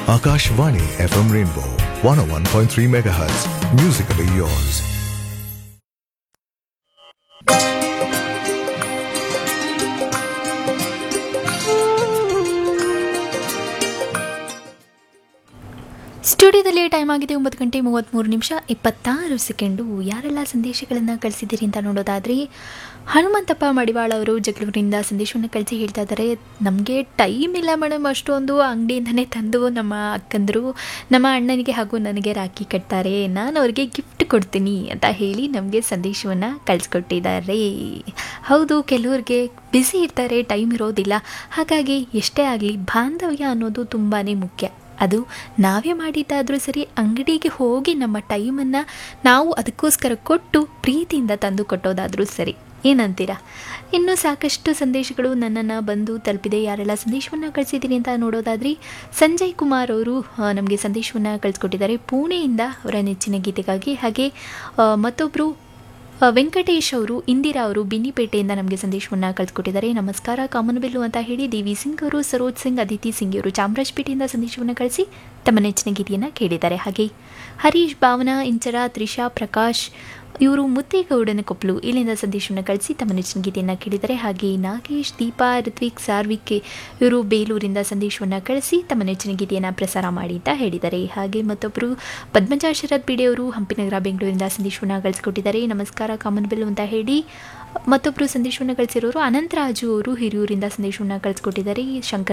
Akashvani FM Rainbow 101.3 MHz. Musically yours. ಸ್ಟುಡಿಯೋದಲ್ಲಿ time ಆಗಿದೆ ಒಂಬತ್ತು ಗಂಟೆ ಮೂವತ್ತ್ಮೂರು ನಿಮಿಷ ಇಪ್ಪತ್ತಾರು ಸೆಕೆಂಡು ಯಾರೆಲ್ಲ ಸಂದೇಶಗಳನ್ನು ಕಳಿಸಿದ್ದೀರಿ ಅಂತ ನೋಡೋದಾದರೆ ಹನುಮಂತಪ್ಪ ಮಡಿವಾಳ ಅವರು ಜಗಳೂರಿನಿಂದ ಸಂದೇಶವನ್ನು ಕಳಿಸಿ ಹೇಳ್ತಾ ಇದ್ದಾರೆ ನಮಗೆ ಟೈಮ್ ಇಲ್ಲ ಮೇಡಮ್ ಅಷ್ಟೊಂದು ಅಂಗಡಿಯಿಂದನೇ ತಂದು ನಮ್ಮ ಅಕ್ಕಂದರು ನಮ್ಮ ಅಣ್ಣನಿಗೆ ಹಾಗೂ ನನಗೆ ರಾಖಿ ಕಟ್ತಾರೆ ನಾನು ಅವ್ರಿಗೆ ಗಿಫ್ಟ್ ಕೊಡ್ತೀನಿ ಅಂತ ಹೇಳಿ ನಮಗೆ ಸಂದೇಶವನ್ನು ಕಳಿಸ್ಕೊಟ್ಟಿದ್ದಾರೆ ಹೌದು ಕೆಲವ್ರಿಗೆ ಬ್ಯುಸಿ ಇರ್ತಾರೆ ಟೈಮ್ ಇರೋದಿಲ್ಲ ಹಾಗಾಗಿ ಎಷ್ಟೇ ಆಗಲಿ ಬಾಂಧವ್ಯ ಅನ್ನೋದು ತುಂಬಾ ಮುಖ್ಯ ಅದು ನಾವೇ ಮಾಡಿದ್ದಾದರೂ ಸರಿ ಅಂಗಡಿಗೆ ಹೋಗಿ ನಮ್ಮ ಟೈಮನ್ನು ನಾವು ಅದಕ್ಕೋಸ್ಕರ ಕೊಟ್ಟು ಪ್ರೀತಿಯಿಂದ ತಂದು ಕೊಟ್ಟೋದಾದರೂ ಸರಿ ಏನಂತೀರಾ ಇನ್ನೂ ಸಾಕಷ್ಟು ಸಂದೇಶಗಳು ನನ್ನನ್ನು ಬಂದು ತಲುಪಿದೆ ಯಾರೆಲ್ಲ ಸಂದೇಶವನ್ನು ಕಳಿಸಿದ್ದೀನಿ ಅಂತ ನೋಡೋದಾದ್ರೆ ಸಂಜಯ್ ಕುಮಾರ್ ಅವರು ನಮಗೆ ಸಂದೇಶವನ್ನು ಕಳಿಸ್ಕೊಟ್ಟಿದ್ದಾರೆ ಪುಣೆಯಿಂದ ಅವರ ನೆಚ್ಚಿನ ಗೀತೆಗಾಗಿ ಹಾಗೆ ಆ, ಮತ್ತೊಬ್ಬರು ಆ, ವೆಂಕಟೇಶ್ ಅವರು ಇಂದಿರಾ ಅವರು ಬಿನ್ನಿಪೇಟೆಯಿಂದ ನಮಗೆ ಸಂದೇಶವನ್ನು ಕಳಿಸ್ಕೊಟ್ಟಿದ್ದಾರೆ ನಮಸ್ಕಾರ ಕಾಮನಬಿಲ್ಲು ಅಂತ ಹೇಳಿ ದೇವಿ ಸಿಂಗ್ ಅವರು ಸರೋಜ್ ಸಿಂಗ್ ಅದಿತಿ ಸಿಂಗ್ ಅವರು ಚಾಮರಾಜಪೇಟೆಯಿಂದ ಸಂದೇಶವನ್ನು ಕಳಿಸಿ ತಮ್ಮ ನೆಚ್ಚಿನ ಗೀತೆಯನ್ನು ಕೇಳಿದ್ದಾರೆ ಹಾಗೆ ಹರೀಶ್ ಭಾವನಾ ಇಂಚರ ತ್ರಿಷಾ ಪ್ರಕಾಶ್ ಇವರು ಮುತ್ತೇಗೌಡನ ಕೊಪ್ಪಲು ಇಲ್ಲಿಂದ ಸಂದೇಶವನ್ನು ಕಳಿಸಿ ತಮ್ಮ ನೆಚ್ಚಿನ ಗೀತೆಯನ್ನು ಕೇಳಿದ್ದಾರೆ ಹಾಗೆ ನಾಗೇಶ್ ದೀಪಾ ಋತ್ವಿಕ್ ಸಾರ್ವಿಕ್ ಇವರು ಬೇಲೂರಿಂದ ಸಂದೇಶವನ್ನು ಕಳಿಸಿ ತಮ್ಮ ನೆಚ್ಚಿನ ಗೀತೆಯನ್ನು ಪ್ರಸಾರ ಮಾಡಿ ಅಂತ ಹೇಳಿದ್ದಾರೆ ಹಾಗೆ ಮತ್ತೊಬ್ಬರು ಪದ್ಮಜಾ ಶರತ್ ಬಿಡೆಯವರು ಹಂಪಿನಗರ ಬೆಂಗಳೂರಿಂದ ಸಂದೇಶವನ್ನು ಕಳಿಸ್ಕೊಟ್ಟಿದ್ದಾರೆ ನಮಸ್ಕಾರ ಕಾಮನ್ ಬಿಲ್ ಅಂತ ಹೇಳಿ ಮತ್ತೊಬ್ಬರು ಸಂದೇಶವನ್ನು ಕಳಿಸಿರೋರು ಅನಂತರಾಜು ಅವರು ಹಿರಿಯೂರಿಂದ ಸಂದೇಶವನ್ನು ಕಳಿಸ್ಕೊಟ್ಟಿದ್ದಾರೆ ಶಂಕರ್